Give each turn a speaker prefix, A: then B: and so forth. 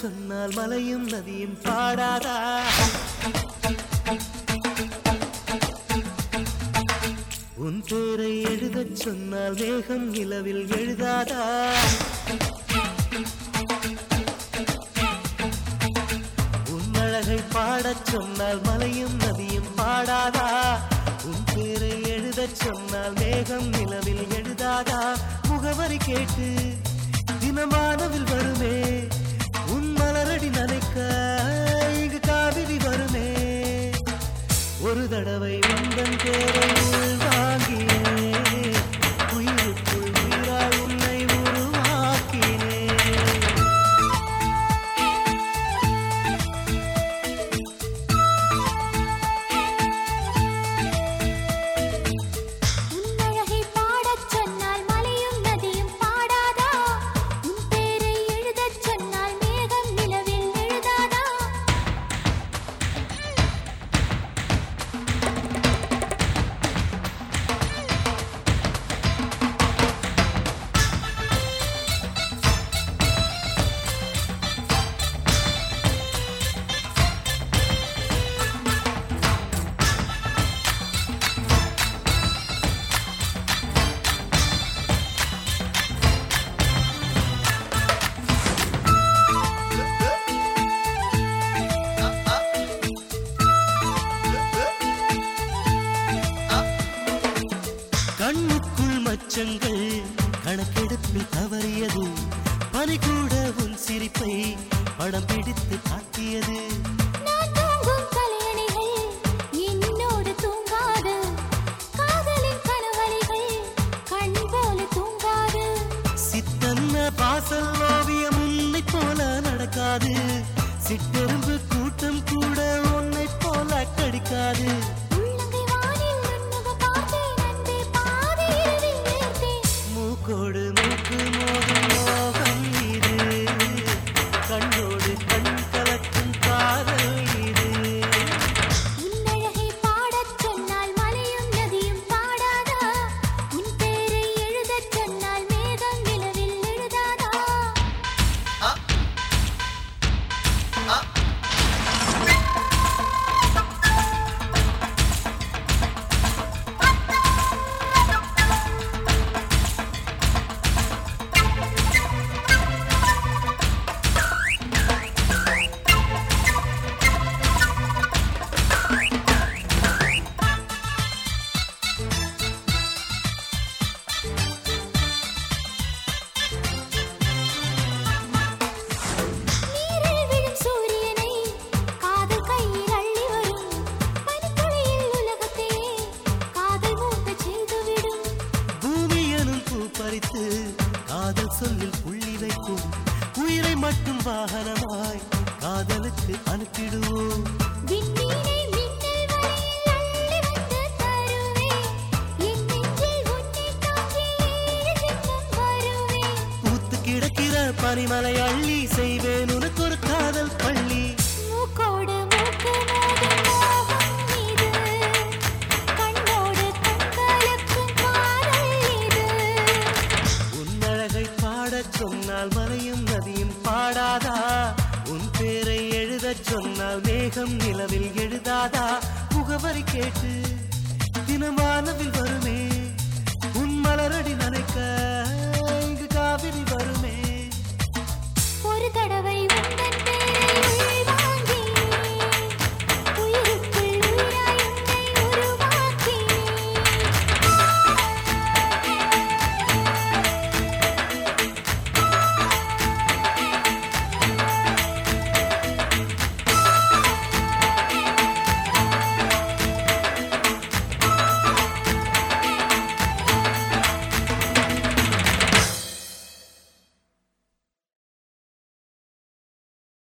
A: சொன்னால் மலையும் நதியும் பாடாதா உன் பேரை எழுதச் சொன்னால் மேகம் நிலவில் எழுதாதா உன் அழகை பாடச் சொன்னால் மலையும் நதியும் பாடாதா உன் பேரை எழுதச் சொன்னால் மேகம் நிலவில் எழுதாதா முகவரி கேட்டு தினமானவில் வருமே உன் மலரடி நனைக்க இங்கு காவிரி வருமே ஒரு தடவை உந்தன் பேரை வாங்கினேன் உயிருக்குள் உயிராய் உன்னை உருவாக்கினேன்
B: உன் அழகை பாடச் சொன்னால் மலையும் நதியும் பாடாதா உன் பேரை எழுதச் சொன்னால் மேகம் நிலவில் எழுதாதா
A: கண்ணுக்குள் மச்சங்கள் கணக்கெடுப்பில் தவறியது பனி கூட உன் சிரிப்பை படம் பிடித்து காட்டியது
B: நான் தூங்கும் கலையணிகள் என்னோடு தூங்காது காதலின் கனவழிகள் கண் போல தூங்காது
A: சித்தன்ன பாசல் ஓவியம் உன்னை போல நடக்காது சிட்டெரும்பு கூட்டம் கூட உன்னை போல கடிக்காது
B: உள்ளங்கை வானில் உன்முக பார்த்தேன் அன்பே பாதி இரவில் நேர்த்தேன்
A: மூக்கோடு மூக்கு மோதும் மோகம் இது கண்ணோடு கண் கலக்கும் காதல் இது
B: உன் அழகை பாடச் சொன்னால் மலையும் நதியும் பாடாதா உன் பேரை எழுதச் சொன்னால் மேகம் நிலவில் எழுதாதா நீரில் விழும் சூரியனை காதல் கையில் அள்ளி வரும் பனித்துளியில் உலகத்தையே காதல் மூக்கச் செய்துவிடும்
A: பூமி எனும் பூ பறித்து காதல் சொல்லில் புள்ளி வைக்கும் உயிரை மட்டும் வாகனமாய் காதலுக்கு அனுப்பிடுவோம்
B: விண்மீனை மின்னல் வரையில் அள்ளி வந்து தருவேன் என் நெஞ்சில் உன்னை தாங்கி ஏழு ஜென்மம் வருவேன்
A: பூத்து கிடக்கிற பனிமலை அள்ளி செய்வேன் உனக்கு ஒரு காதல் பள்ளி
B: மூக்கோடு மூக்கு மோதும் மோகம் இது கண்ணோடு கண்களுக்கும் காதல் இது
A: உன் அழகை பாடச் சொன்னால் மலையும் நதியும் பாடாதா உன் பேரை எழுதச் சொன்னால் மேகம் நிலவில் எழுதாதா முகவரி கேட்டு தினமானவில் வருமே உன் மலரடி நனைக்க